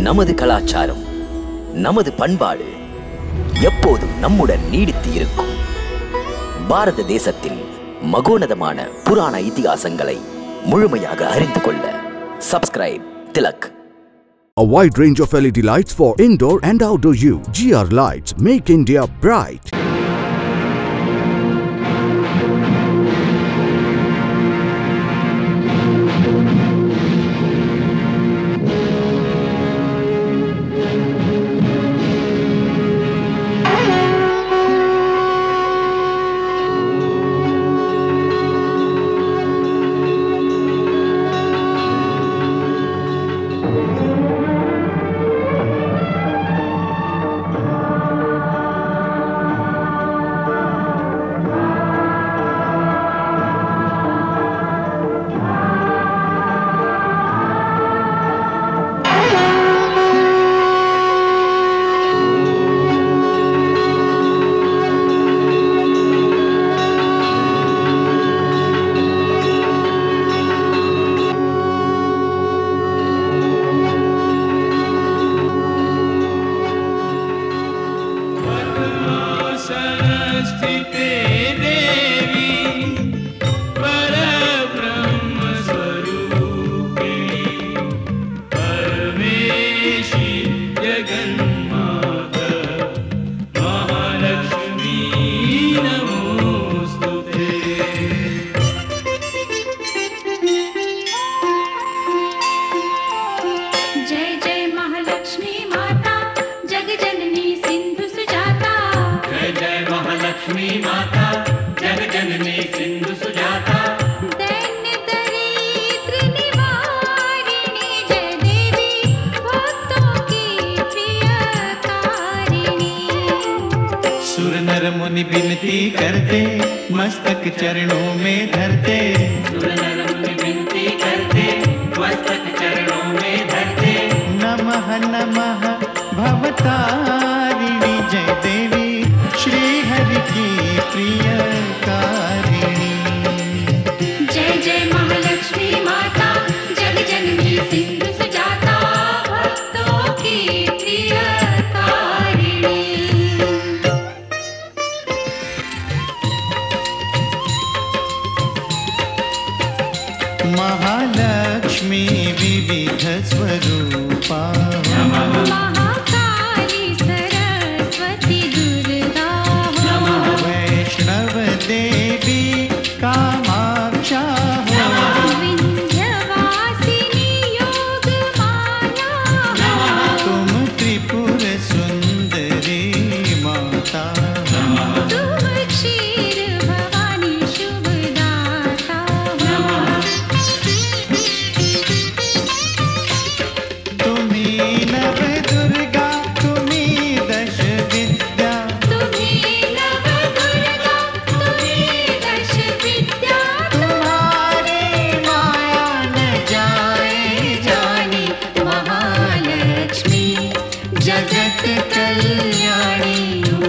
நமது கலாச்சாரம் நமது பண்பாடு எப்போதும் நம்முடன் நீடித்து இருக்கும் பாரத தேசத்தின் மகோனதமான புராண இதிகாசங்களை முழுமையாக அறிந்து கொள்ள subscribe Tilak A wide range of LED lights for indoor and outdoor use. GR Lights make India bright. संस्थिते देवी परब्रह्मस्वरूपिणी परमेशी जगन्माता महालक्ष्मी नमोऽस्तु ते जय जय महालक्ष्मी माता जग जननी सिंधु सुजाता जय जय महालक्ष्मी माता जग जननी सिंधु सुजाता दैन्य दरिद्र निवारिणी जय देवी भक्तों की प्रियकारिणी सुर नर मुनि विनती करते मस्तक चरणों में धरते सुर नर मुनि विनती करते मस्तक चरणों में धरते नमः नमः भवतारिणी जय देवी श्री हरि की प्रिय कारिणी जय जय महालक्ष्मी माता जग जननी सिंधु सुजाता भक्तों की प्रियकारिणी महालक्ष्मी विविध स्वरूपा महाकाली सरस्वती दुर्गा वैष्णव देवी कामाक्षा विन्ध्यवासिनी योगमाया तुम त्रिपुर सुंदरी माता तुम क्षीर भवानी शुभदाता तुम्ही नव दुर्गा तुम्ही दश विद्या तुम्ही नव दुर्गा तुम्ही दश विद्या तुम्हारी माया न जाए जानी महालक्ष्मी जगत कल्याणी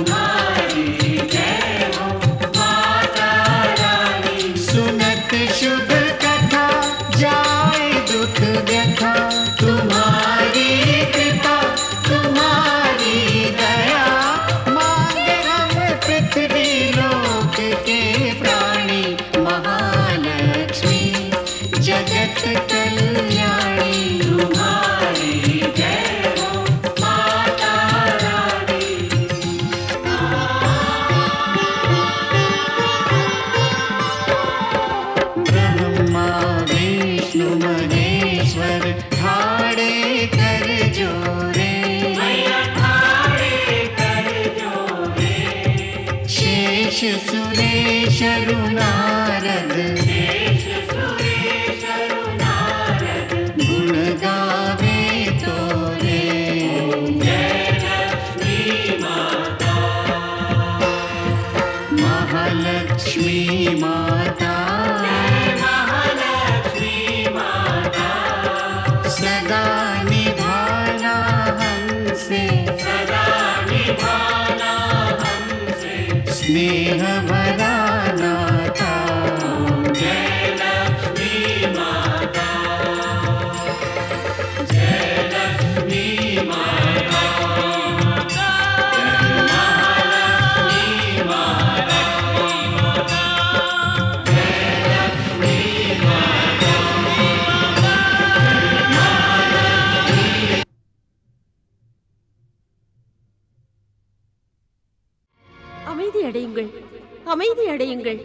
सुनत शुभ कथा जाए दुख व्यथा तुम्हारी कृपा तुम्हारी दया मांगे हम पृथ्वी लोक के प्राणी महालक्ष्मी जगत कल्याणी तुम्हारी जय हो माता रानी ब्रह्मा विष्णु महेश्वर ठाड़े कर जोरे शेष सुरेश नारद गुण गावे तोरे महालक्ष्मी माता सदा निभाना हमसे स्नेह भरा नाता जय लक्ष्मी माता जय लक्ष्मी அடையுங்கள் அமைதி அடையுங்கள்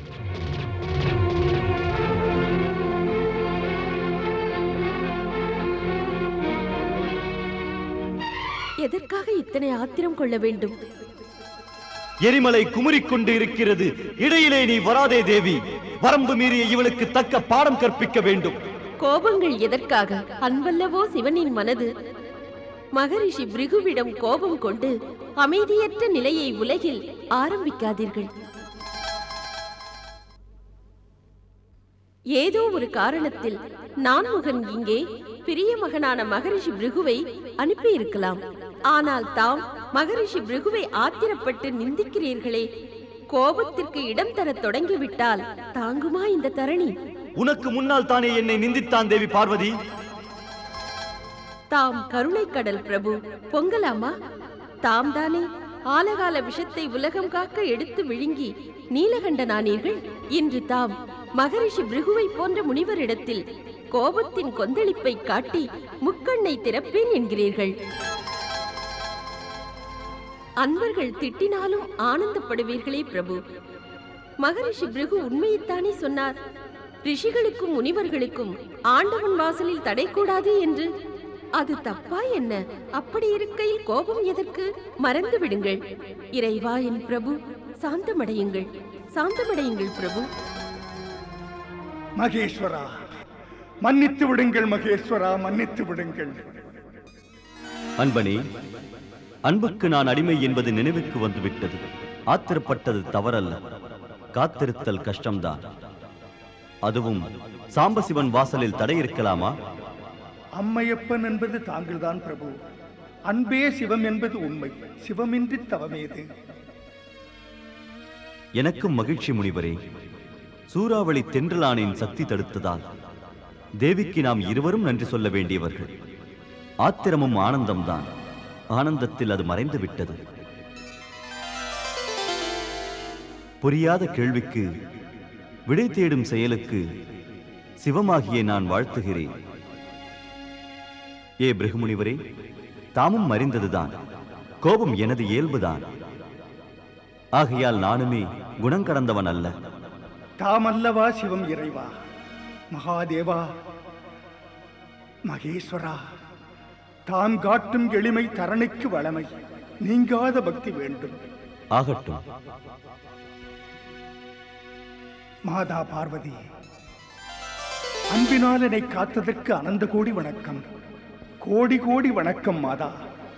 எதற்காக இத்தனை ஆத்திரம் கொள்ள வேண்டும் எரிமலை குமுறிக் கொண்டு இருக்கிறது இடையிலே நீ வராதே தேவி வரம்பு மீறிய இவளுக்கு தக்க பாடம் கற்பிக்க வேண்டும் கோபங்கள் எதற்காக அன்பல்லவோ சிவனின் மனது மகரிஷி பிருகுவிடம் கோபம் கொண்டு அமைதியற்ற நிலையை உலகில் ஆரம்பிக்காதீர்கள் ஏதோ ஒரு காரணத்தில் நான்முகன் இங்கே பிரிய மகனான மகரிஷி பிருகுவை அனுப்பியிருக்கலாம் ஆனால் தாம் மகரிஷி பிருகுவை ஆத்திரப்பட்டு நிந்திக்கிறீர்களே கோபத்திற்கு இடம் தரத் தொடங்கிவிட்டால் தாங்குமா இந்த தரணி உனக்கு முன்னால் தானே என்னை நிந்தித்தான் தேவி பார்வதி தாம் கருணை கடல் பிரபு பொங்கலாமா தாம் தானே ஆலகால விஷத்தை உலகம் காக்க எடுத்து விழுங்கி நீலகண்டனானீர்கள் இன்று தாம் மகரிஷி பிருகுவை போன்ற முனிவரிடத்தில் கோபத்தின் கொந்தளிப்பை காட்டி முக்கண்ணை திறப்பேன் என்கிறீர்கள் அன்பர்கள் திட்டினாலும் ஆனந்தப்படுவீர்களே பிரபு மகரிஷி பிருகு உண்மையைத்தானே சொன்னார் ரிஷிகளுக்கும் முனிவர்களுக்கும் ஆண்டவன் வாசலில் தடை கூடாது என்று அது தப்பா என்ன அப்படி இருக்கையில் கோபம் எதற்கு மறந்து விடுங்கள் இறைவா என் பிரபு சாந்தமடையுங்கள் சாந்தமடையுங்கள் பிரபு மகேஸ்வரா மன்னித்து விடுங்கள் மகேஸ்வரா மன்னித்து விடுங்கள் அன்பனே அன்புக்கு நான் அடிமை என்பது நினைவுக்கு வந்துவிட்டது ஆத்திரப்பட்டது தவறல்ல காத்திருத்தல் கஷ்டம்தான் அதுவும் சாம்பசிவன் வாசலில் தடை இருக்கலாமா அம்மையப்பன் என்பது தாங்கள்தான் பிரபு அன்பே சிவம் என்பது உண்மை சிவமின்றி தவமேது எனக்கும் மகிழ்ச்சி முனிவரே சூறாவளி தென்றலானின் சக்தி தடுத்ததால் தேவிக்கு நாம் இருவரும் நன்றி சொல்ல வேண்டியவர்கள் ஆத்திரமும் ஆனந்தம்தான் ஆனந்தத்தில் அது மறைந்து விட்டது புரியாத கேள்விக்கு விடை தேடும் செயலுக்கு சிவமாகிய நான் வாழ்த்துகிறேன் ஏ பிருகுமுனிவரே தாமும் அறிந்ததுதான் கோபம் எனது இயல்புதான் ஆகையால் நானுமே குணங்கடந்தவன் அல்ல தாமல்லவா சிவம் இறைவா மகாதேவா மகேஸ்வரா தாம் காட்டும் எளிமை தரணிக்கு வளமை நீங்காத பக்தி வேண்டும் ஆகட்டும் மாதா பார்வதி அன்பினால் என்னை காத்ததற்கு அனந்த கோடி வணக்கம் கோடி கோடி வணக்கம் மாதா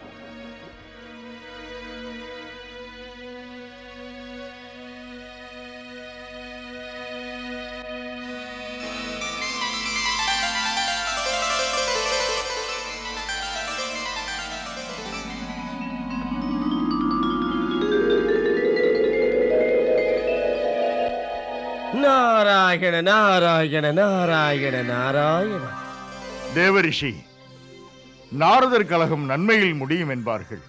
நாராயண நாராயண நாராயண நாராயண தேவரிஷி நாரதர் கழகம் நன்மையில் முடியும் என்பார்கள்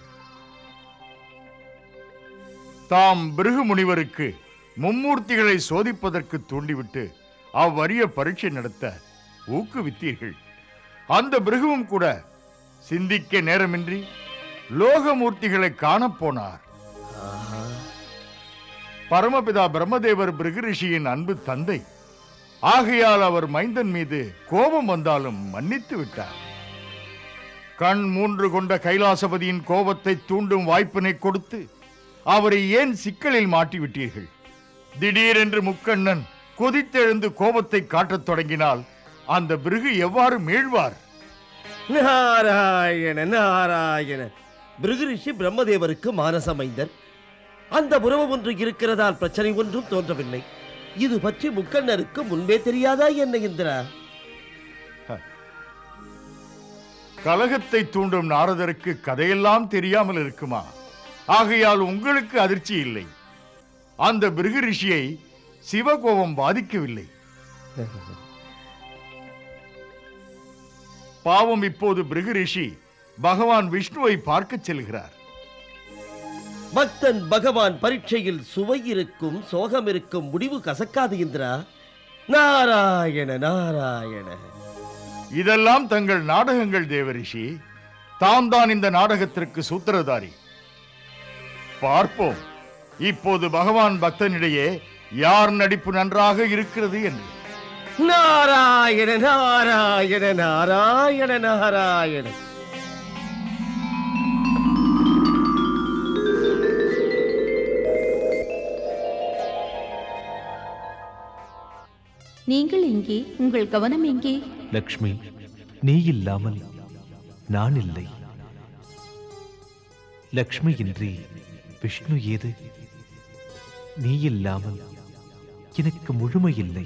தாம் பிருகு முனிவருக்கு மும்மூர்த்திகளை சோதிப்பதற்கு தூண்டிவிட்டு அவ்வறிய பரீட்சை நடத்த ஊக்குவித்தீர்கள் அந்த பிருகுவும் கூட சிந்திக்க நேரமின்றி லோகமூர்த்திகளை காணப்போனார் பரமபிதா பிரம்மதேவர் பிருகு ரிஷியின் அன்பு தந்தை ஆகையால் அவர் மைந்தன் மீது கோபம் வந்தாலும் மன்னித்து விட்டார் கண் மூன்று கொண்ட கைலாசபதியின் கோபத்தை தூண்டும் வாய்ப்பினை கொடுத்து அவரை ஏன் சிக்கலில் மாட்டிவிட்டீர்கள் திடீரென்று முக்கண்ணன் கொதித்தெழுந்து கோபத்தை காட்டத் தொடங்கினால் அந்த பிருகு எவ்வாறு மீழ்வார் நாராயண நாராயண பிருகுரிஷி பிரம்மதேவருக்கு மானசமைந்தர் அந்த உறவு ஒன்று இருக்கிறதால் பிரச்சனை ஒன்றும் தோன்றவில்லை இது பற்றி முக்கண்ணருக்கு முன்பே தெரியாதா என்ன இந்திரா கலகத்தை தூண்டும் நாரதருக்கு கதையெல்லாம் தெரியாமல் இருக்குமா ஆகையால் உங்களுக்கு அதிர்ச்சி இல்லை அந்த பிருகு ரிஷியை சிவகோபம் பாதிக்கவில்லை பாவம் இப்போது பிருகு ரிஷி பகவான் விஷ்ணுவை பார்க்கச் செல்கிறார் பக்தன் பகவான் பரீட்சையில் சுவை இருக்கும் சோகம் இருக்கும் முடிவு கசக்காது இந்திரா நாராயண நாராயண இதெல்லாம் தங்கள் நாடகங்கள் தேவரிஷி தாம் தான் இந்த நாடகத்திற்கு சூத்திரதாரி பார்ப்போம் இப்போது பகவான் பக்தனிடையே யார் நடிப்பு நன்றாக இருக்கிறது என்று நாராயண நாராயண நாராயண நாராயண நீங்கள் எங்கே உங்கள் கவனம் எங்கே லக்ஷ்மி நீ இல்லாமல் நான் இல்லை லக்ஷ்மி இன்றி விஷ்ணு ஏது நீ இல்லாமல் எனக்கு முழுமை இல்லை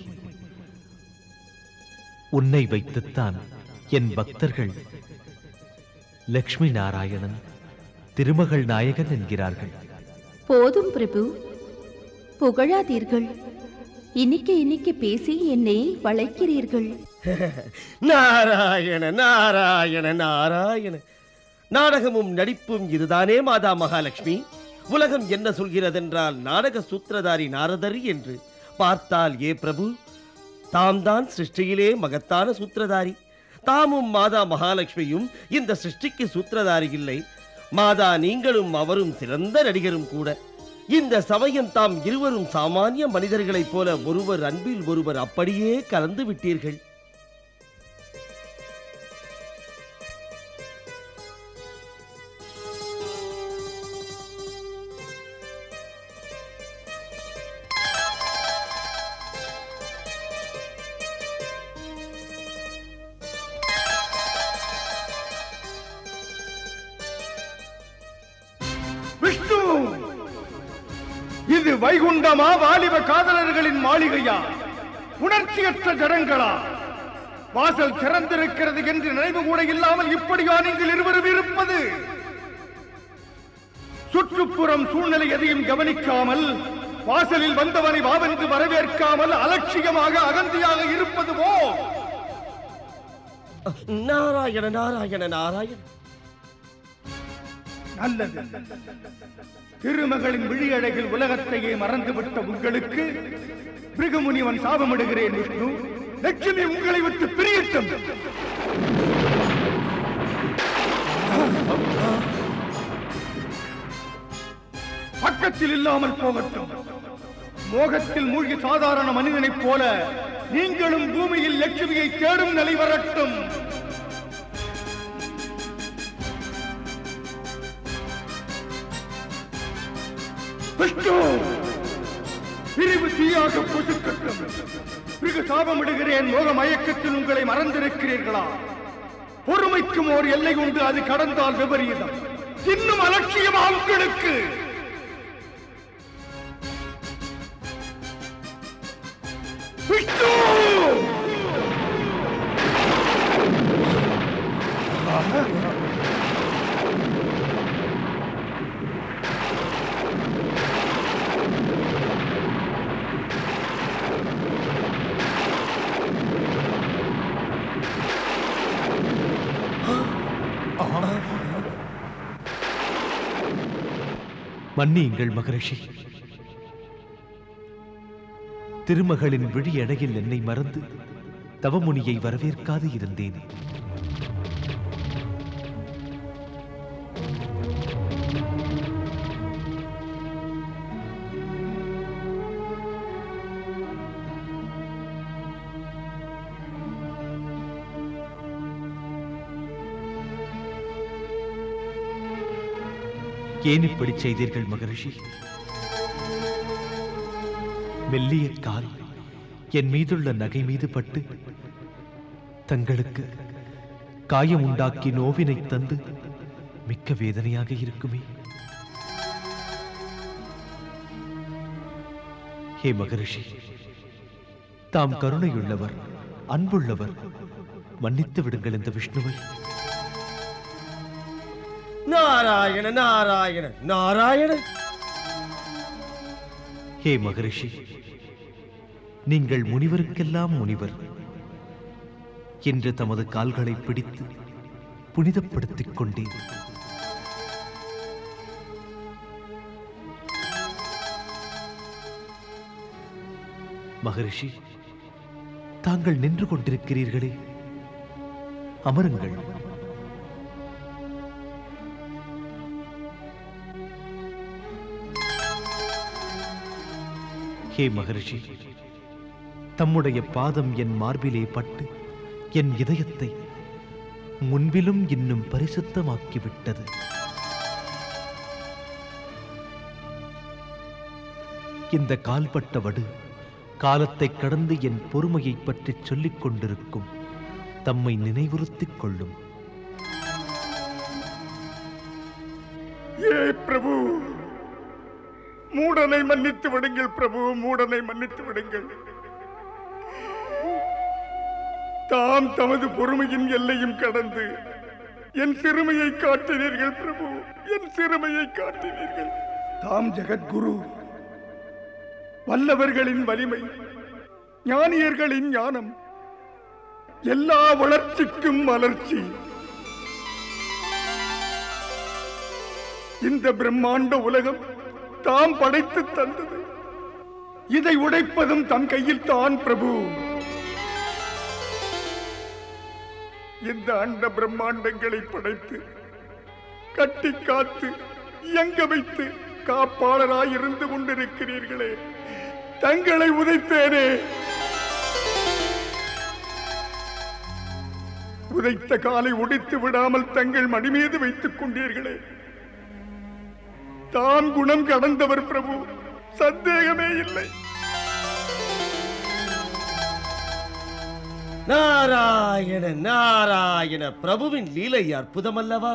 உன்னை வைத்துத்தான் என் பக்தர்கள் லக்ஷ்மி நாராயணன் திருமகள் நாயகன் என்கிறார்கள் போதும் பிரபு புகழாதீர்கள் இனிக்க இனிக்க பேசி என்னை வளைக்கிறீர்கள் நாராயண நாராயண நாராயண நாடகமும் நடிப்பும் இதுதானே மாதா மகாலட்சுமி உலகம் என்ன சொல்கிறதென்றால் நாடக சூத்திரதாரி நாரதர் என்று பார்த்தால் ஏ பிரபு தாம் தான் சிருஷ்டியிலே மகத்தான சூத்திரதாரி தாமும் மாதா மகாலட்சுமியும் இந்த சிருஷ்டிக்கு சூத்திரதாரி இல்லை மாதா நீங்களும் அவரும் சிறந்த நடிகரும் கூட இந்த சமயம் தாம் இருவரும் சாமானிய மனிதர்களைப் போல ஒருவர் அன்பில் ஒருவர் அப்படியே கலந்து விட்டீர்கள் விஷ்ணு இது வைகுண்டமா வாலிப காதலர்களின் மாளிகையா உணர்ச்சியற்ற ஜடங்களா வாசல் திறந்திருக்கிறது என்று நினைவு கூட இல்லாமல் இப்படியா நீங்கள் இருவரும் இருப்பது சுற்றுப்புறம் சூழ்நிலை எதையும் கவனிக்காமல் வாசலில் வந்தவனை வாவென்று வரவேற்காமல் அலட்சியமாக அகந்தியாக இருப்பதுவோ நாராயண நாராயண நாராயண நல்லது திருமகளின் விழியழகில் உலகத்தையே மறந்துவிட்ட உங்களுக்கு பிருகுமுனிவன் சாபமிடுகிறேன் விஷ்ணு லட்சுமி உங்களை விட்டு பிரியட்டும் பக்கத்தில் இல்லாமல் போகட்டும் மோகத்தில் மூழ்கி சாதாரண மனிதனைப் போல நீங்களும் பூமியில் லட்சுமியை தேடும் நிலை வரட்டும் விஷ்ணு பிரிவு தீயாக பொசுக்கட்டும் பிறகு சாபமிடுகிறேன் மோக மயக்கத்தில் உங்களை மறந்திருக்கிறீர்களா பொறுமைக்கும் ஓர் எல்லை உண்டு அது கடந்தால் விபரீதம் இன்னும் அலட்சியமா உங்களுக்கு விஷ்ணு மன்னியுங்கள் மகரிஷி திருமகளின் விழி அழகில் என்னை மறந்து தவமுனியை வரவேற்காது இருந்தேன் ஏன் இப்படி செய்தீர்கள் மகரிஷி மெல்லிய கால் என் மீதுள்ள நகை மீது பட்டு தங்களுக்கு காயம் உண்டாக்கி நோவினை தந்து மிக்க வேதனையாக இருக்குமே ஹே மகரிஷி தாம் கருணையுள்ளவர் அன்புள்ளவர் மன்னித்து விடுங்கள் இந்த விஷ்ணுவை நாராயண நாராயண நாராயண ஹே மகரிஷி நீங்கள் முனிவருக்கெல்லாம் முனிவர் என்று தமது கால்களை பிடித்து புனிதப்படுத்திக் கொண்டேன் மகரிஷி தாங்கள் நின்று கொண்டிருக்கிறீர்களே அமருங்கள் ஹே மகரிஷி தம்முடைய பாதம் என் மார்பிலே பட்டு என் இதயத்தை முன்பிலும் இன்னும் பரிசுத்தமாக்கிவிட்டது இந்த கால்பட்ட வடு காலத்தைக் கடந்து என் பொறுமையைப் பற்றிச் சொல்லிக் கொண்டிருக்கும் தம்மை நினைவுறுத்திக் கொள்ளும் ஏ பிரபு மூடனை மன்னித்து விடுங்கள் பிரபு மூடனை மன்னித்து விடுங்கள் தாம் தமது பொறுமையின் எல்லையும் கடந்து என் சிறுமையை காட்டினீர்கள் பிரபு என் சிறுமையை காட்டினீர்கள் தாம் ஜெகத்குரு வல்லவர்களின் வலிமை ஞானியர்களின் ஞானம் எல்லா வளர்ச்சிக்கும் வளர்ச்சி இந்த பிரம்மாண்ட உலகம் தாம் படைத்து தந்தது இதை உடைப்பதும் தம் கையில் தான் பிரபு இந்த அண்ட பிரம்மாண்டங்களை படைத்து கட்டி காத்து இயங்க வைத்து காப்பாளராய் இருந்து கொண்டிருக்கிறீர்களே தங்களை உதைத்தேனே உதைத்த காலை ஒடித்து விடாமல் தங்கள் மடி மீது வைத்துக் கொண்டீர்களே தான் குணம் கடந்தவர் பிரபு சந்தேகமே இல்லை நாராயண நாராயண பிரபுவின் லீலை அற்புதமல்லவா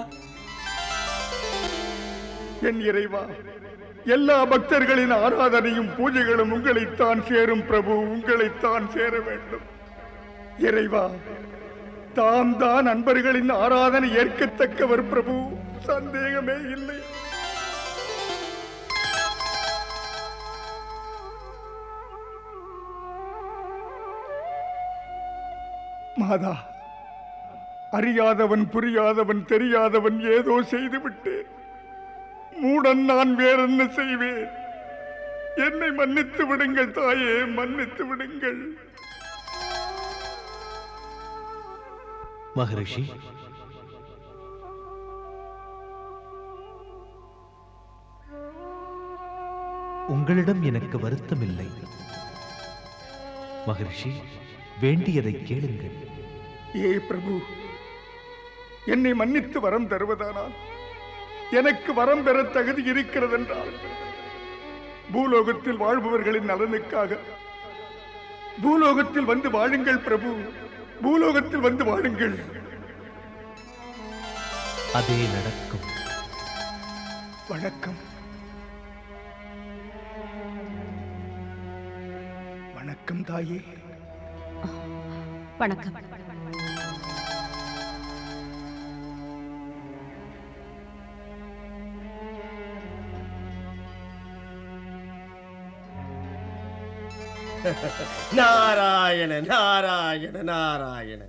என் இறைவா எல்லா பக்தர்களின் ஆராதனையும் பூஜைகளும் உங்களைத்தான் சேரும் பிரபு உங்களைத்தான் சேர வேண்டும் இறைவா தாம் தான் அன்பர்களின் ஆராதனை ஏற்கத்தக்கவர் பிரபு சந்தேகமே இல்லை மாதா அறியாதவன் புரியாதவன் தெரியாதவன் ஏதோ செய்துவிட்டேன் மூடன் நான் வேறென்ன செய்வேன் என்னை மன்னித்து விடுங்கள் தாயே மன்னித்து விடுங்கள் மகரிஷி உங்களிடம் எனக்கு வருத்தமில்லை மகரிஷி வேண்டியதை கேளுங்கள் ஏ பிரபு என்னை மன்னித்து வரம் தருவதானால் எனக்கு வரம் பெற தகுதி இருக்கிறதென்றால் பூலோகத்தில் வாழ்பவர்களின் நலனுக்காக பூலோகத்தில் வந்து வாழுங்கள் பிரபு பூலோகத்தில் வந்து வாழுங்கள் அதே நடக்கும் வணக்கம் வணக்கம் தாயே வணக்கம் நாராயண நாராயண நாராயண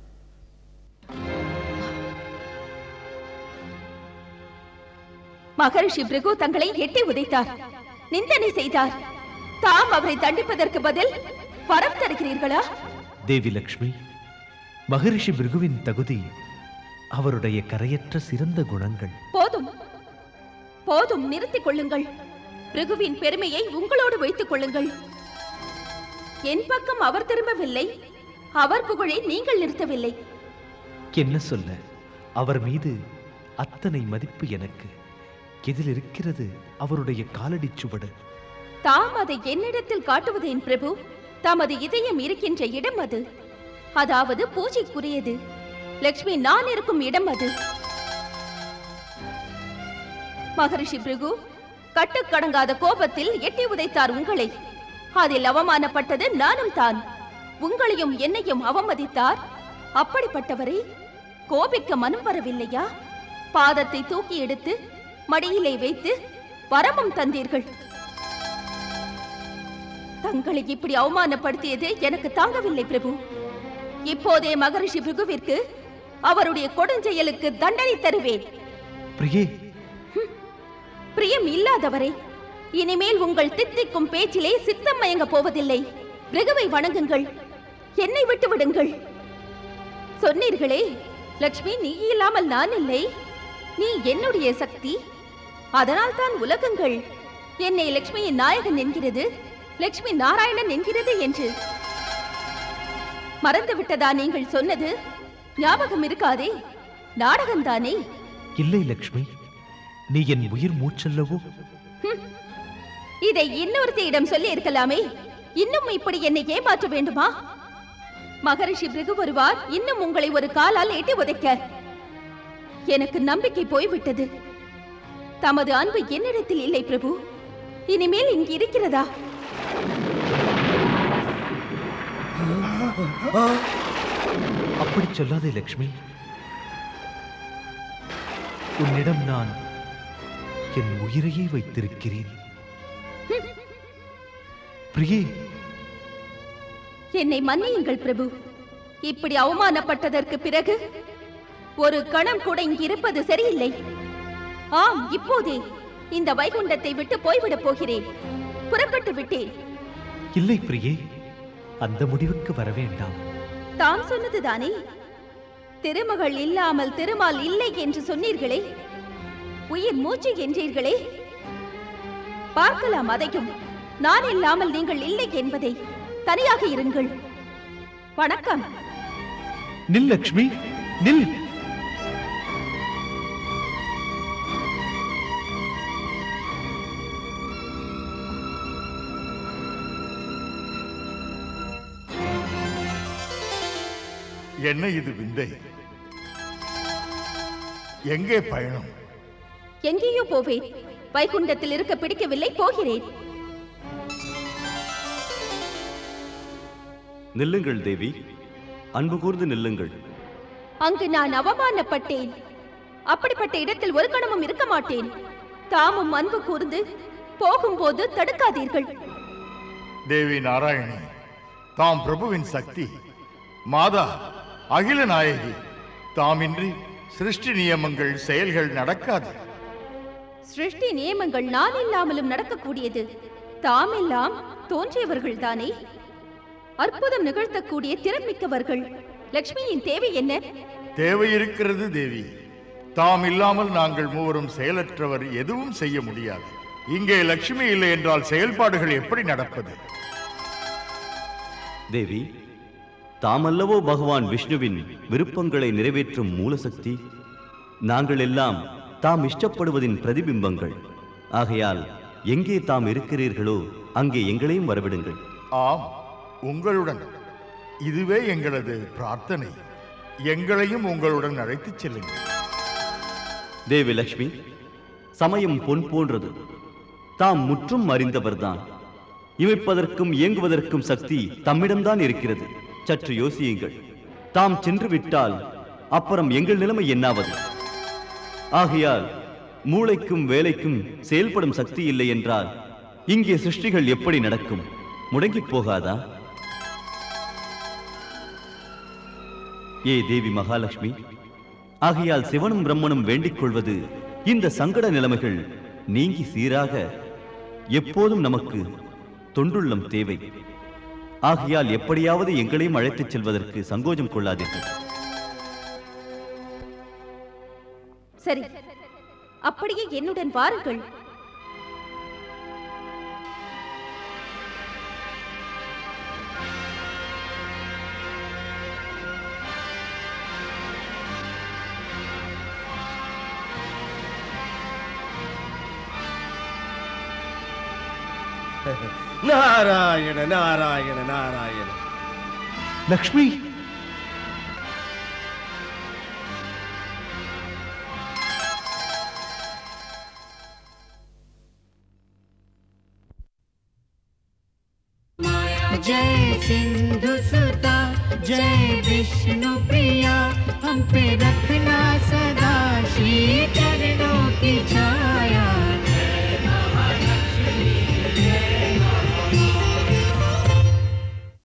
மகரிஷி பிருகு தங்களை எட்டி உதைத்தார் நிந்தனை செய்தார் தாம் அவரை தண்டிப்பதற்கு பதில் வரம் தருகிறீர்களா தேவி லக்ஷ்மி மகரிஷி பிருகுவின் தகுதி அவருடைய கரையற்ற சிறந்த குணங்கள் போதும் போதும் நிறுத்திக் கொள்ளுங்கள் பிருகுவின் பெருமையை உங்களோடு வைத்துக் கொள்ளுங்கள் என் பக்கம் அவர் திரும்பவில்லை அவர் புகழை நீங்கள் நிறுத்தவில்லை என்ன சொல்ல அவர் மீது அத்தனை மதிப்பு எனக்கு எதில் இருக்கிறது அவருடைய காலடிச் சுவடு தாம் அதை என்னிடத்தில் காட்டுவதேன் பிரபு தமது இதயம் இருக்கின்ற இடம் அது அதாவது பூஜைக்குரியது லக்ஷ்மி நான் இருக்கும் இடம் அது மகரிஷி பிருகு கட்டுக்கடங்காத கோபத்தில் எட்டி உதைத்தார் உங்களை அதில் அவமானப்பட்டது நானும் தான் உங்களையும் என்னையும் அவமதித்தார் அப்படிப்பட்டவரை கோபிக்க மனம் வரவில்லையா பாதத்தை தூக்கி எடுத்து மடியிலே வைத்து வரமும் தந்தீர்கள் தங்களை இப்படி அவமானப்படுத்தியது எனக்கு தாங்கவில்லை பிரபு இப்போதே மகரிஷி பிருகுவிற்கு அவருடைய கொடுஞ்செயலுக்கு தண்டனை தருவேன் பிரியே பிரியம் இல்லாதவரை இனிமேல் உங்கள் தித்திக்கும் பேச்சிலே சித்தம் மயங்க போவதில்லை பிருகுவை வணங்குங்கள் என்னை விட்டு விடுங்கள் சொன்னீர்களே லக்ஷ்மி நீ இல்லாமல் நான் இல்லை நீ என்னுடைய சக்தி அதனால் தான் உலகங்கள் என்னை லக்ஷ்மியின் நாயகன் என்கிறது லட்சுமி நாராயணன் என்கிறது என்று மறந்து விட்டதா நீங்கள் சொன்னது ஞாபகம் இருக்காதே நாடகம்தானே இல்லை லக்ஷ்மி நீ என் உயிர் மூச்சல்லவோ இதை இன்னொருத்தியிடம் சொல்லி இருக்கலாமே இன்னும் இப்படி என்னை ஏமாற்ற வேண்டுமா மகரிஷி பிருகு வருவார் இன்னும் உங்களை ஒரு காலால் எட்டி உதைக்க எனக்கு நம்பிக்கை போய்விட்டது தமது அன்பு என்னிடத்தில் இல்லை பிரபு இனிமேல் இங்கு இருக்கிறதா அப்படி சொல்லாதே லக்ஷ்மி உன்னிடம் நான் என் உயிரையே வைத்திருக்கிறேன் பிரியே என்னை மன்னியுங்கள் பிரபு இப்படி அவமானப்பட்டதற்கு பிறகு ஒரு கணம் கூட இங்கு இருப்பது சரியில்லை ஆம் இப்போதே இந்த வைகுண்டத்தை விட்டு போய்விடப் போகிறேன் புறப்பட்டு விட்டேன் இல்லை பிரியே அந்த முடிவுக்கு வர வேண்டாம் தாம் சொன்னதுதானே திருமகள் இல்லாமல் திருமால் இல்லை என்று சொன்னீர்களே உயிர் மூச்சு என்றீர்களே பார்க்கலாம் அதையும் நான் இல்லாமல் நீங்கள் இல்லை என்பதை தனியாக இருங்கள் வணக்கம் நில் லக்ஷ்மி நில் என்ன இது விந்தை எங்கே பயணம் எங்கேயோ போவேன் வைகுண்டத்தில் இருக்க பிடிக்கவில்லை போகிறேன் நில்லுங்கள் தேவி அன்பு கூர்ந்து நில்லுங்கள் அங்கு நான் அவமானப்பட்டேன் அப்படிப்பட்ட இடத்தில் ஒரு கணமும் இருக்க மாட்டேன் தாமும் அன்பு கூர்ந்து போகும்போது தடுக்காதீர்கள் தேவி நாராயணி தாம் பிரபுவின் சக்தி மாதா அகில நாயகி தாமின்றி சிருஷ்டி நியமங்கள் செயல்கள் நடக்காது சிருஷ்டி நியமங்கள் நான் இல்லாமலும் நடக்கக்கூடியது தாம் எல்லாம் தோன்றியவர்கள் தானே அற்புதம் நிகழ்த்தக்கூடிய திறமிக்கவர்கள் லக்ஷ்மியின் தேவை என்ன தேவை இருக்கிறது தேவி தாம் இல்லாமல் நாங்கள் மூவரும் செயலற்றவர் எதுவும் செய்ய முடியாது இங்கே லட்சுமி இல்லை என்றால் செயல்பாடுகள் எப்படி நடப்பது தேவி தாமல்லவோ பகவான் விஷ்ணுவின் விருப்பங்களை நிறைவேற்றும் மூலசக்தி நாங்கள் எல்லாம் தாம் இஷ்டப்படுவதின் பிரதிபிம்பங்கள் ஆகையால் எங்கே தாம் இருக்கிறீர்களோ அங்கே எங்களையும் வரவிடுங்கள் ஆம் உங்களுடன் இதுவே எங்களது பிரார்த்தனை எங்களையும் உங்களுடன் அழைத்துச் செல்லுங்கள் தேவி லக்ஷ்மி சமயம் பொன் போன்றது தாம் முற்றும் அறிந்தவர்தான் இமைப்பதற்கும் இயங்குவதற்கும் சக்தி தம்மிடம்தான் இருக்கிறது சற்று யோசியுங்கள் தாம் சென்று விட்டால் அப்புறம் எங்கள் நிலைமை என்னாவது ஆகையால் மூளைக்கும் வேலைக்கும் செயல்படும் சக்தி இல்லை என்றால் இங்கே சிருஷ்டிகள் எப்படி நடக்கும் முடங்கிப் போகாதா ஏ தேவி மகாலட்சுமி ஆகையால் சிவனும் பிரம்மனும் வேண்டிக் கொள்வது இந்த சங்கட நிலைமைகள் நீங்கி சீராக எப்போதும் நமக்கு தொண்டுள்ளம் தேவை ஆகையால் எப்படியாவது எங்களையும் அழைத்துச் செல்வதற்கு சங்கோஜம் கொள்ளாதீர்கள் சரி அப்படியே என்னுடன் வாருங்கள் நாராயண நாராயண நாராயண லக்ஷ்மி जय सिंधु सुता जय विष्णु प्रिया हम पे रखना सदा श्री चरणों की